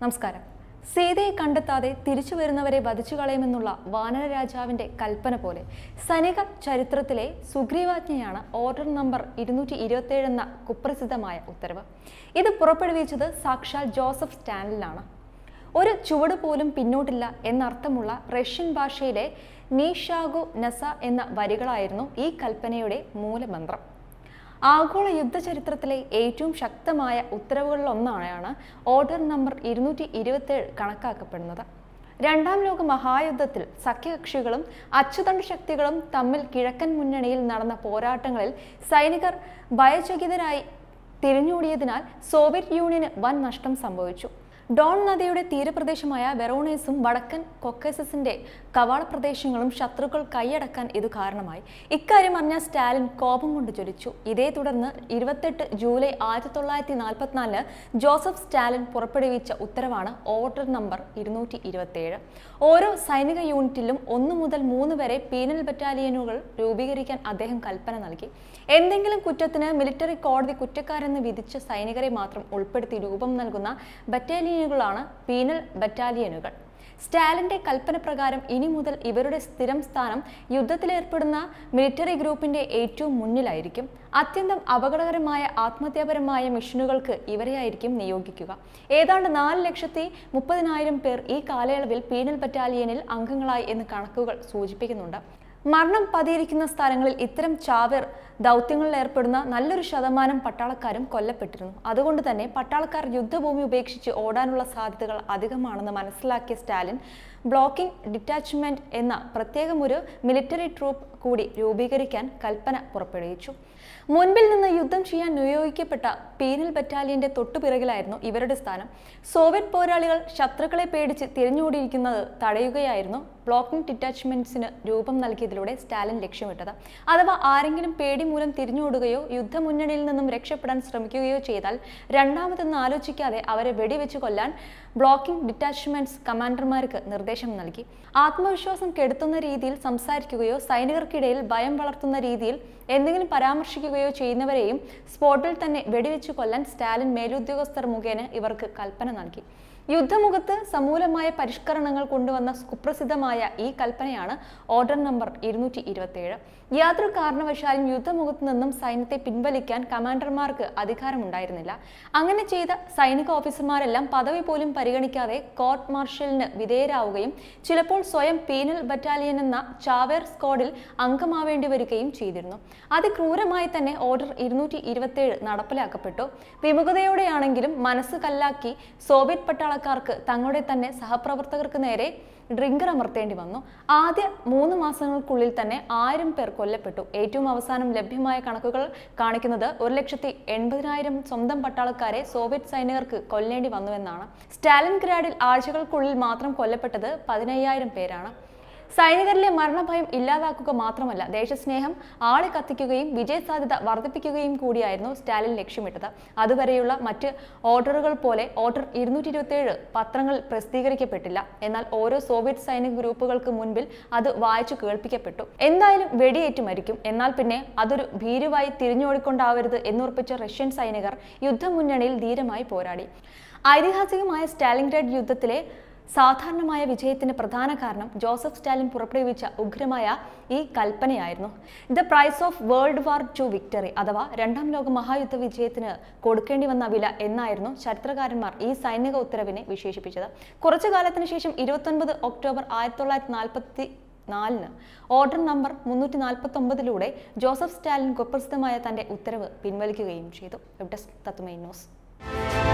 നമസ്കാരം സീതയെ കണ്ടെത്താതെ തിരിച്ചു വരുന്നവരെ വധിച്ചു കളയുമെന്നുള്ള വാനര രാജാവിന്റെ കൽപ്പന പോലെ സൈനിക ചരിത്രത്തിലെ സുഗ്രീവാജ്ഞയാണ് ഓർഡർ നമ്പർ ഇരുന്നൂറ്റി ഇരുപത്തിയേഴ് എന്ന കുപ്രസിദ്ധമായ ഉത്തരവ് ഇത് പുറപ്പെടുവിച്ചത് സാക്ഷാൽ ജോസഫ് സ്റ്റാൻലിനാണ് ഒരു ചുവട് പോലും പിന്നോട്ടില്ല എന്നർത്ഥമുള്ള റഷ്യൻ ഭാഷയിലെ നീഷാഗു നസ എന്ന വരികളായിരുന്നു ഈ കൽപ്പനയുടെ മൂലമന്ത്രം ആഗോള യുദ്ധചരിത്രത്തിലെ ഏറ്റവും ശക്തമായ ഉത്തരവുകളിലൊന്നാണ് ഓർഡർ നമ്പർ ഇരുന്നൂറ്റി ഇരുപത്തേഴ് കണക്കാക്കപ്പെടുന്നത് രണ്ടാം ലോക മഹായുദ്ധത്തിൽ സഖ്യകക്ഷികളും അച്ചുതണ്ട് ശക്തികളും തമ്മിൽ കിഴക്കൻ മുന്നണിയിൽ നടന്ന പോരാട്ടങ്ങളിൽ സൈനികർ ഭയചകിതരായി തിരിഞ്ഞോടിയതിനാൽ സോവിയറ്റ് യൂണിയന് വൻ നഷ്ടം സംഭവിച്ചു ഡോൺ നദിയുടെ തീരപ്രദേശമായ വെറോണേസും വടക്കൻ കൊക്കേസസിന്റെ കവാട പ്രദേശങ്ങളും ശത്രുക്കൾ കൈയടക്കാൻ ഇത് കാരണമായി ഇക്കാര്യം അറിഞ്ഞ സ്റ്റാലിൻ കോപം കൊണ്ട് ജ്വലിച്ചു ഇതേ തുടർന്ന് ഇരുപത്തെട്ട് ജൂലൈ ആയിരത്തി തൊള്ളായിരത്തി നാൽപ്പത്തിനാലിന് ജോസഫ് സ്റ്റാലിൻ പുറപ്പെടുവിച്ച ഉത്തരവാണ് ഓർഡർ നമ്പർ ഇരുന്നൂറ്റി ഇരുപത്തിയേഴ് ഓരോ സൈനിക യൂണിറ്റിലും ഒന്ന് മുതൽ മൂന്ന് വരെ പീനൽ ബറ്റാലിയനുകൾ രൂപീകരിക്കാൻ അദ്ദേഹം കൽപ്പന നൽകി എന്തെങ്കിലും കുറ്റത്തിന് മിലിറ്ററി കോടതി കുറ്റക്കാരെന്ന് വിധിച്ച സൈനികരെ മാത്രം ഉൾപ്പെടുത്തി രൂപം നൽകുന്ന ബറ്റാലിയനുകളാണ് പീനൽ ബറ്റാലിയനുകൾ സ്റ്റാലിന്റെ കൽപ്പന പ്രകാരം ഇനി മുതൽ ഇവരുടെ സ്ഥിരം സ്ഥാനം യുദ്ധത്തിലേർപ്പെടുന്ന മിലിറ്ററി ഗ്രൂപ്പിന്റെ ഏറ്റവും മുന്നിലായിരിക്കും അത്യന്തം അപകടകരമായ ആത്മഹത്യാപരമായ മിഷനുകൾക്ക് ഇവരെയായിരിക്കും നിയോഗിക്കുക ഏതാണ്ട് നാല് ലക്ഷത്തി മുപ്പതിനായിരം പേർ ഈ കാലയളവിൽ പീനൽ ബറ്റാലിയനിൽ അംഗങ്ങളായി എന്ന് കണക്കുകൾ സൂചിപ്പിക്കുന്നുണ്ട് മരണം പതിയിരിക്കുന്ന സ്ഥലങ്ങളിൽ ഇത്തരം ചാവേർ ദൗത്യങ്ങളിൽ ഏർപ്പെടുന്ന നല്ലൊരു ശതമാനം പട്ടാളക്കാരും കൊല്ലപ്പെട്ടിരുന്നു അതുകൊണ്ട് തന്നെ പട്ടാളക്കാർ യുദ്ധഭൂമി ഉപേക്ഷിച്ച് ഓടാനുള്ള സാധ്യതകൾ അധികമാണെന്ന് മനസ്സിലാക്കിയ സ്റ്റാലിൻ ബ്ലോക്കിംഗ് ഡിറ്റാച്ച്മെന്റ് എന്ന പ്രത്യേകം ഒരു മിലിറ്ററി ട്രൂപ്പ് കൂടി രൂപീകരിക്കാൻ കൽപ്പന പുറപ്പെടുവിച്ചു മുൻപിൽ നിന്ന് യുദ്ധം ചെയ്യാൻ നിയോഗിക്കപ്പെട്ട പീനൽ ബറ്റാലിയന്റെ തൊട്ടുപിറകിലായിരുന്നു ഇവരുടെ സ്ഥാനം സോവിയറ്റ് പോരാളികൾ ശത്രുക്കളെ പേടിച്ച് തിരിഞ്ഞോടിയിരിക്കുന്നത് തടയുകയായിരുന്നു ബ്ലോക്കിംഗ് ഡിറ്റാച്ച്മെന്റ്സിന് രൂപം നൽകിയതിലൂടെ സ്റ്റാലിൻ ലക്ഷ്യമിട്ടത് അഥവാ ആരെങ്കിലും പേടി മൂലം തിരിഞ്ഞോടുകയോ യുദ്ധമുന്നണിയിൽ നിന്നും രക്ഷപ്പെടാൻ ശ്രമിക്കുകയോ ചെയ്താൽ രണ്ടാമതെന്ന് ആലോചിക്കാതെ അവരെ വെടിവെച്ച് കൊല്ലാൻ ബ്ലോക്കിംഗ് ഡിറ്റാച്ച്മെന്റ്സ് കമാൻഡർമാർക്ക് നിർദ്ദേശം നൽകി ആത്മവിശ്വാസം കെടുത്തുന്ന രീതിയിൽ സംസാരിക്കുകയോ സൈനികർക്കിടയിൽ ഭയം വളർത്തുന്ന രീതിയിൽ എന്തെങ്കിലും പരാമർശിക്കുകയോ ചെയ്യുന്നവരെയും സ്പോട്ടിൽ തന്നെ വെടിവെച്ച് കൊല്ലാൻ സ്റ്റാലിൻ മേലുദ്യോഗസ്ഥർ മുഖേന ഇവർക്ക് കൽപ്പന നൽകി യുദ്ധമുഖത്ത് സമൂലമായ പരിഷ്കരണങ്ങൾ കൊണ്ടുവന്ന കുപ്രസിദ്ധമായ ഈ കൽപ്പനയാണ് ഓർഡർ നമ്പർ ഇരുന്നൂറ്റി ഇരുപത്തിയേഴ് യാതൊരു കാരണവശാലും യുദ്ധമുഖത്ത് നിന്നും സൈന്യത്തെ പിൻവലിക്കാൻ കമാൻഡർമാർക്ക് അധികാരമുണ്ടായിരുന്നില്ല അങ്ങനെ ചെയ്ത സൈനിക ഓഫീസർമാരെല്ലാം പദവി പോലും പരിഗണിക്കാതെ കോർട്ട് മാർഷലിന് വിധേയരാവുകയും ചിലപ്പോൾ സ്വയം പീനൽ ബറ്റാലിയൻ എന്ന ചാവേർ സ്ക്വാഡിൽ അംഗമാവേണ്ടി വരികയും ചെയ്തിരുന്നു അതിക്രൂരമായി തന്നെ ഓർഡർ ഇരുന്നൂറ്റി ഇരുപത്തിയേഴ് നടപ്പിലാക്കപ്പെട്ടു വിമുഖതയോടെയാണെങ്കിലും മനസ്സ് കല്ലാക്കി സോവിയറ്റ് പട്ടാളക്കാർക്ക് തങ്ങളുടെ തന്നെ സഹപ്രവർത്തകർക്ക് നേരെ ഡ്രിങ്കർ അമർത്തേണ്ടി വന്നു ആദ്യ മൂന്ന് മാസങ്ങൾക്കുള്ളിൽ തന്നെ ആയിരം പേർ കൊല്ലപ്പെട്ടു ഏറ്റവും അവസാനം ലഭ്യമായ കണക്കുകൾ കാണിക്കുന്നത് ഒരു ലക്ഷത്തി എൺപതിനായിരം സ്വന്തം പട്ടാളക്കാരെ സോവിയറ്റ് സൈനികർക്ക് കൊല്ലേണ്ടി വന്നുവെന്നാണ് സ്റ്റാലിൻ ഗ്രാഡിൽ ആഴ്ചകൾക്കുള്ളിൽ മാത്രം കൊല്ലപ്പെട്ടത് പതിനയ്യായിരം പേരാണ് സൈനികരിലെ മരണഭയം ഇല്ലാതാക്കുക മാത്രമല്ല ദേശസ്നേഹം ആളെ കത്തിക്കുകയും വിജയസാധ്യത വർദ്ധിപ്പിക്കുകയും കൂടിയായിരുന്നു സ്റ്റാലിൻ ലക്ഷ്യമിട്ടത് അതുവരെയുള്ള മറ്റ് ഓർഡറുകൾ പോലെ ഓർഡർ ഇരുന്നൂറ്റി ഇരുപത്തിയേഴ് പത്രങ്ങൾ പ്രസിദ്ധീകരിക്കപ്പെട്ടില്ല എന്നാൽ ഓരോ സോവിയറ്റ് സൈനിക ഗ്രൂപ്പുകൾക്ക് മുൻപിൽ അത് വായിച്ചു കേൾപ്പിക്കപ്പെട്ടു എന്തായാലും വെടിയേറ്റ് മരിക്കും എന്നാൽ പിന്നെ അതൊരു ഭീരുവായി തിരിഞ്ഞോടിക്കൊണ്ടാവരുത് എന്നുറപ്പിച്ച റഷ്യൻ സൈനികർ യുദ്ധമുന്നണിയിൽ ധീരമായി പോരാടി ഐതിഹാസികമായ സ്റ്റാലിൻഗ്രാഡ് യുദ്ധത്തിലെ സാധാരണമായ വിജയത്തിന് പ്രധാന കാരണം ജോസഫ് സ്റ്റാലിൻ പുറപ്പെടുവിച്ച ഉഗ്രമായ ഈ കൽപ്പനയായിരുന്നു the price of world war two victory അഥവാ രണ്ടാം ലോക മഹായുദ്ധ വിജയത്തിന് കൊടുക്കേണ്ടി വന്ന വില എന്നായിരുന്നു ചരിത്രകാരന്മാർ ഈ സൈനിക ഉത്തരവിനെ വിശേഷിപ്പിച്ചത് കുറച്ചു കാലത്തിന് ശേഷം ഇരുപത്തൊൻപത് ഒക്ടോബർ ആയിരത്തി തൊള്ളായിരത്തി നാൽപ്പത്തി നാലിന് ഓർഡർ നമ്പർ മുന്നൂറ്റി നാൽപ്പത്തി ഒമ്പതിലൂടെ ജോസഫ് സ്റ്റാലിൻ കുപ്രസിദ്ധമായ തന്റെ ഉത്തരവ് പിൻവലിക്കുകയും ചെയ്തു വെബ് ഡെസ്ക് തത്തുമൈ ന്യൂസ്